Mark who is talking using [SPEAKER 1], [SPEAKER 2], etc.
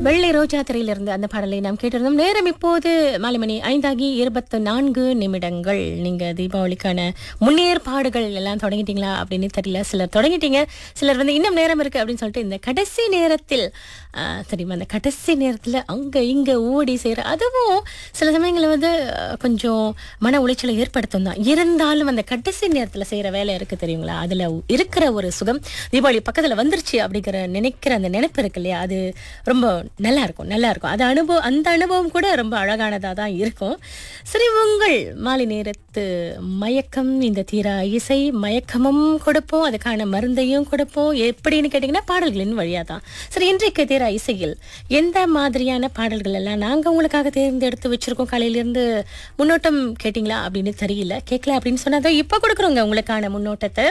[SPEAKER 1] வெள்ளை ரோஜா திரையிலிருந்து அந்த பாடலை நாம் கேட்டிருந்தோம் நேரம் இப்போது மாலை மணி ஐந்தாகி இருபத்து நான்கு நிமிடங்கள் நீங்க தீபாவளிக்கான முன்னேற்பாடுகள் எல்லாம் தொடங்கிட்டீங்களா அப்படின்னு தெரியல சிலர் தொடங்கிட்டீங்க சிலர் வந்து இன்னும் நேரம் இருக்கு அப்படின்னு சொல்லிட்டு இந்த கடைசி நேரத்தில் ஆஹ், தெரியுமா அந்த கடைசி நேரத்துல அங்க இங்க ஓடி செய்யற அதுவும் சில சமயங்களில் வந்து ஆஹ், கொஞ்சம் மன உளைச்சலை ஏற்படுத்தும் தான் இருந்தாலும் அந்த கடைசி நேரத்துல செய்யற வேலை இருக்கு தெரியுங்களா அதுல இருக்கிற ஒரு சுகம் தீபாவளி பக்கத்துல வந்துருச்சு அப்படிங்கிற நினைக்கிற அந்த நினைப்பு இருக்கு இல்லையா அது ரொம்ப நல்லா இருக்கும் நல்லா இருக்கும் அது அனுபவம் அந்த அனுபவம் கூட ரொம்ப அழகானதா தான் இருக்கும் சரி உங்கள் மாலை நேரத்து மயக்கம் இந்த தீரா இசை மயக்கமும் கொடுப்போம் அதுக்கான மருந்தையும் கொடுப்போம் எப்படின்னு கேட்டிங்கன்னா பாடல்களின் வழியாக தான் சரி இன்றைக்கு தீரா இசையில் எந்த மாதிரியான பாடல்கள் எல்லாம் நாங்கள் உங்களுக்காக தேர்ந்தெடுத்து வச்சிருக்கோம் காலையிலேருந்து முன்னோட்டம் கேட்டிங்களா அப்படின்னு தெரியல கேட்கல அப்படின்னு சொன்னாதான் இப்போ கொடுக்குறோங்க உங்களுக்கான முன்னோட்டத்தை